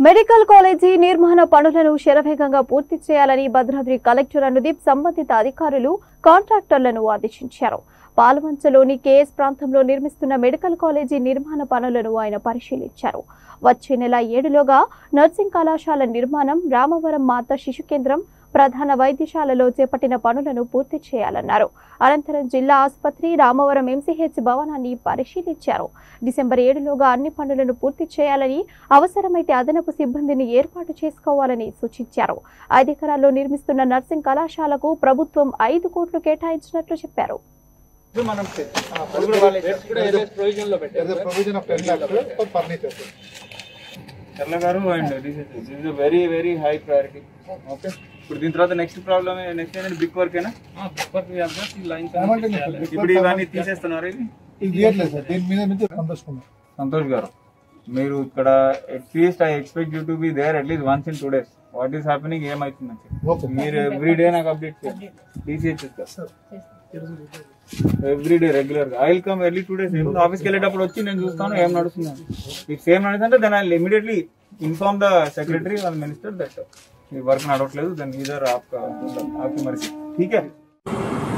medical college నిర్మాణ పనులను శరవేగంగా పూర్తి చేయాలని భద్రాద్రి కలెక్టర్ అనుదీప్ సంబంధిత అధికారులు కాంట్రాక్టర్లను ఆదేశించారు పాలవంచలోని కేఎస్ ప్రాంతంలో నిర్మిస్తున్న మెడికల్ కాలేజీ నిర్మాణ పనులను ఆయన పరిశీలించారు వచ్చే నెల ఏడులోగా నర్సింగ్ కళాశాల నిర్మాణం రామవరం మాత శిశు కేంద్రం ప్రధాన వైద్యశాలలో చేపట్టిన పనులను పూర్తి చేయాలన్నారు అనంతరం జిల్లా ఆసుపత్రి రామవరం ఎంసీహెచ్ భవనాన్ని పరిశీలించారు డిసెంబర్ ఏడులోగా అన్ని పనులను పూర్తి చేయాలని అవసరమైతే అదనపు సిబ్బందిని ఏర్పాటు చేసుకోవాలని సూచించారు ఐదు ఎకరాల్లో నిర్మిస్తున్న నర్సింగ్ కళాశాలకు ప్రభుత్వం ఐదు కోట్లు కేటాయించినట్లు చెప్పారు ఇది మనం ప్రొవిజన్ లో పెట్టారు provision of ten lakhs for furniture Charla గారు and this is very very high priority okay ఇప్పుడు దీని తర్వాత నెక్స్ట్ ప్రాబ్లమ్ నెక్స్ట్ ఏంటంటే బ్రిక్ వర్క్ ఏనా ఇప్పుడు ఇవన్నీ తీసేస్తున్నారు ఇది ఇది చేయట్లేదు సార్ దీని మీద నుంచి సంతోషకున్నాం సంతోష్ గారు మీరు ఇక్కడ at least I expect you to be there at least once in two days what is happening ఏమైతుంది ఓకే మీరు ఎవ్రీ డే నాకు అప్డేట్ చేయండి టీసీహెచ్ ఎవ్రీ డే రెగ్యులర్ గా I will come early two days ఆఫీస్కి వెళ్ళేటప్పుడు వచ్చి నేను చూస్తాను ఏం నడుస్తుంది ఇఫ్ సేమ్ నడుస్తుంటే then I immediately inform the secretary వాళ్ళ మినిస్టర్ దట్ ఈ వర్క్ నడవట్లేదు దాని మీద ఆపి మరి ఠీక్